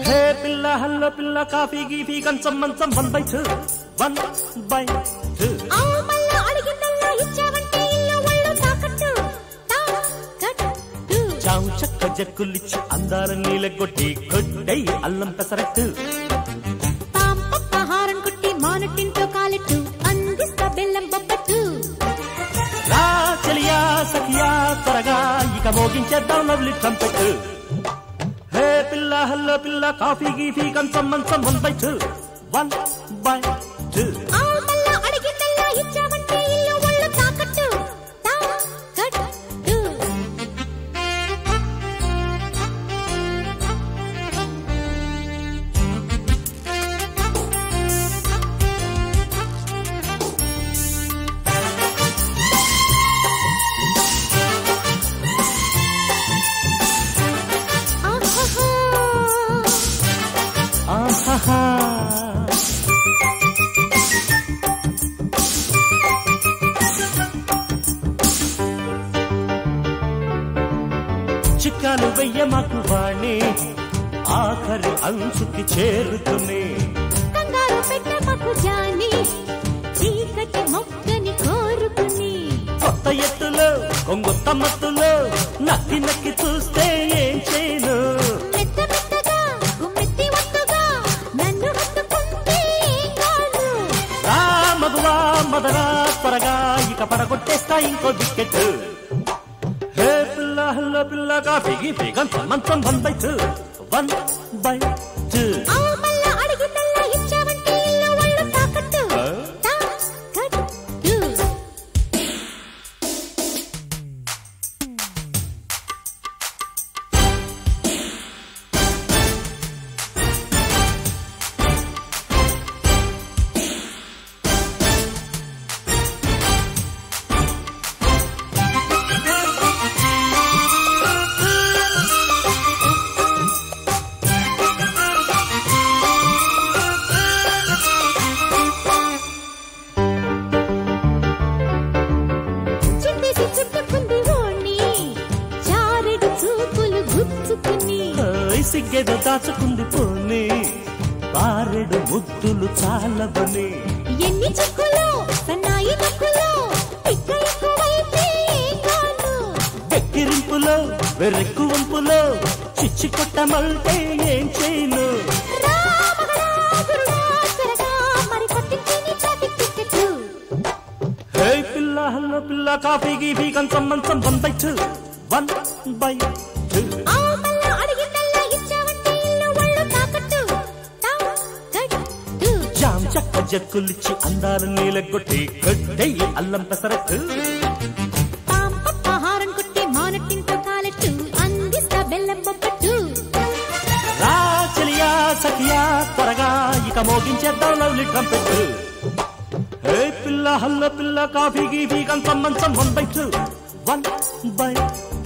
హే పిల్ల హల్లో పిల్ల కాఫీ గీఫీ కంచం మంచం one by two one by two ఆ మళ్ళా అడిగిందల్లా ఇచ్చావంటే ఇల్లు ఒళ్ళు తాకట్టు తాకట్టు చావు చక్క జక్కులిచ్చి అందాల నీలగొట్టి కొట్టై అల్లం పెసరట్టు పాంపహారం కొట్టి మానటింతో కాలెట్టు అందిస్తా బెల్లం బొబ్బట్టు రా చెలియా సఖియా త్వరగా ఇక మోగించేద్దాం లవ్లీ ట్రంపెట్ హే పిల్ల హల్లో పిల్ల కాఫీ గీఫీ కంచం మంచం one by two one by two ఆ మళ్ళా అడిగిందల్లా ఇచ్చావంటే ఇల్లు ఒళ్ళు తాకట్టు తాకట్టు ఆహాహా ఆహాహా చిక్కాలు వెయ్య మాకు వాణి ఆఖరి అంచుకి చేరుకుని కంగారు పెట్టమకు జాని చీకటి మొక్కని కోరుకుని కొత్త ఎత్తులో కొంగొత్త మత్తులో నక్కి నక్కి చూస్తే ఏం చేయను మెత్త మెత్తగా గుమ్మెత్తి ఒత్తుగా నన్ను హత్తుకుంటే ఏం కాదు రా మగువా మదరా త్వరగా ఇక పడగొట్టేస్తా ఇంకో వికెట్ హే పిల్ల హల్లో పిల్ల కాఫీ గీఫీ కంచం మంచం one by two one by two ఆ మళ్ళా అడిగిందల్లా ఇచ్చావంటే ఇల్లు ఒళ్ళు తాకట్టు ఆ? తాకట్టు చుట్టేసి చుట్టుకుంది ఓణి చారెడు చూపులు గుచ్చుకుని ఓయ్ సిగ్గేదో దాచుకుంది పోనీ బారెడు ముద్దులు చాలవని ఎన్ని చెక్కులో సన్నాయి నొక్కులో పిక్క ఎక్కువైతే ఏం కాదు వెక్కిరింపులో వెర్రెక్కు వంపులో చిచ్చి కొట్టమంటే ఏం చేయను రామగడా త్వరగా మరి పట్టించి ట్రాఫిక్ టికెట్ హే పిల్ల హల్లో పిల్ల కాఫీ గీఫీ కంచం మంచం one by two one by two ఆ మళ్ళా అడిగిందల్లా ఇచ్చావంటే ఇల్లు ఒళ్ళు తాకట్టు తాకట్టు జామ్ చక్క జక్కులిచ్చి అందాల నీలగొట్టి కొట్టెయ్యి అల్లం పెసరట్టు పాంపహారం కుట్టి మానట్టింతో కాలెట్టు అందిస్తా బెల్లం బొబ్బట్టు రా చెలియా సఖియా త్వరగా ఇక మోగించేద్దాం లవ్లీ ట్రంపెట్ హే పిల్ల హల్ల పిల్ల కాఫీ గీఫీ కంచం మంచం one by two one by